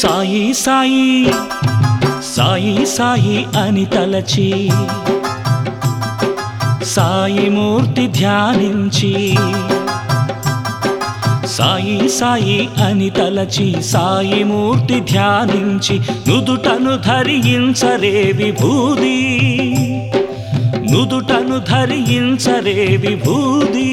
సాయి సాయి సాయి సాయి అని తలచి సాయి మూర్తి ధ్యానించి సాయి సాయి అని తలచి సాయి మూర్తి ధ్యానించి నుదుటను ధరించరే విభూది నుదుటను ధరించరే విభూది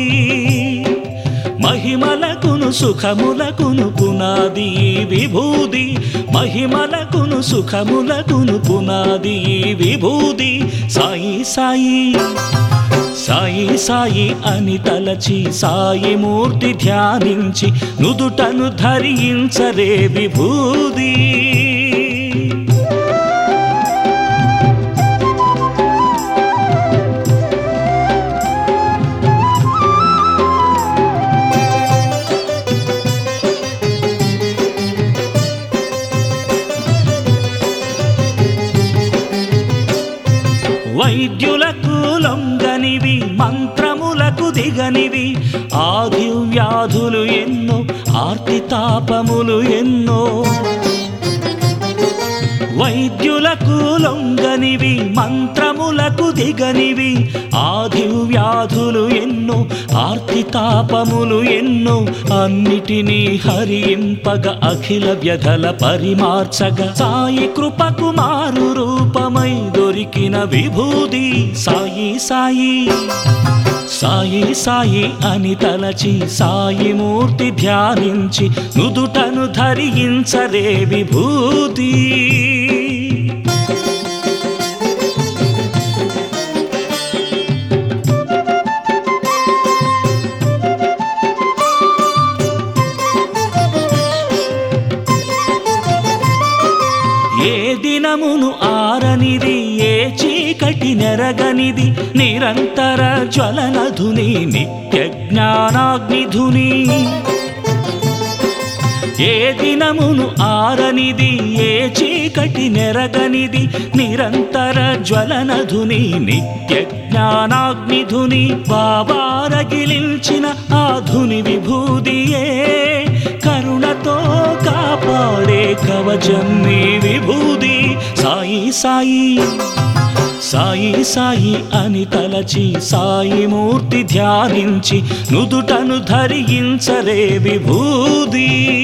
మహిమలకును సుఖములకును పునాది ఈ విభూది మహిమలకును సుఖములకును పునాది ఈ విభూది సాయి సాయి సాయి సాయి అని తలచి సాయి మూర్తి ధ్యానించి నుదుటను ధరించరే విభూది వైద్యులకు లొంగనివి మంత్రములకు దిగనివి ఆది వ్యాధులు ఎన్నో ఆర్తితాపములు ఎన్నో వైద్యులకు లొంగనివి మంత్రములకు దిగనివి ఆది వ్యాధులు ఎన్నో ఆర్తితాపములు ఎన్నో అన్నిటినీ హరింపగ అఖిల వ్యధల పరిమార్చగ సాయి కృపకు మారు రూపమై దొరికిన విభూది సాయి సాయి సాయి సాయి అని తలచి సాయి మూర్తి ధ్యానించి నుదుటను ధరించరే విభూతి ఏ దినమును ఆరనిది ఏ చీకటి నెరగనిది నిరంతర జ్వలనధుని నిత్య జ్ఞానాగ్నిధుని ఏ దినమును ఆరనిది ఏ చీకటి నెరగనిది నిరంతర జ్వలనధుని నిత్య జ్ఞానాగ్నిధుని బాబారగిలించిన ఆధుని విభూదియే కరుణతో కాపాడే కవచం నీ విభూది సాయి సాయి సాయి సాయి అని తలచి సాయి మూర్తి ధ్యానించి నుదుటను ధరించరే విభూది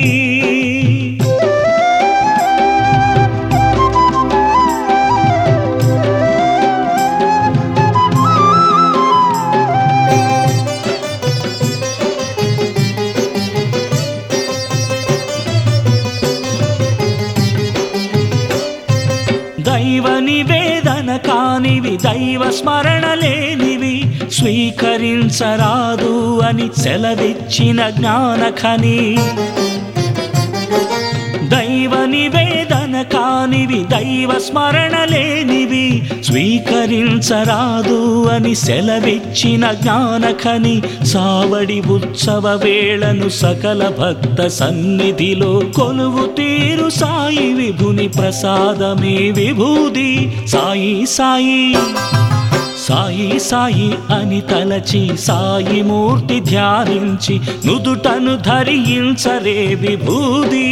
దైవ నివేదన కానివి దైవ స్మరణ లేనివి స్వీకరించరాదు అని సెలవిచ్చిన జ్ఞానఖని దైవ నివేదన కానివి దైవ స్మరణ లేనివి స్వీకరించరాదు అని సెలవిచ్చిన జ్ఞానఖని సావడి ఉత్సవ వేళను సకల భక్త సన్నిధిలో కొలువు తీరు సాయి విభుని ప్రసాదమే విభూది సాయి సాయి సాయి సాయి అని తలచి సాయి మూర్తి ధ్యానించి నుదుటను ధరించరే విభూది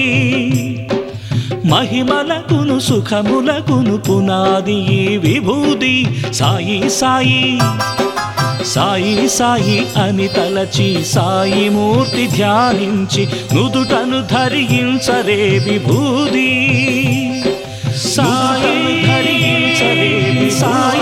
మహిమలకును సుఖములకును పునాది ఈ విభూది సాయి సాయి సాయి సాయి అని తలచి సాయి మూర్తి ధ్యానించి నుదుటను ధరించరే విభూది సాయి ధరించరే సాయి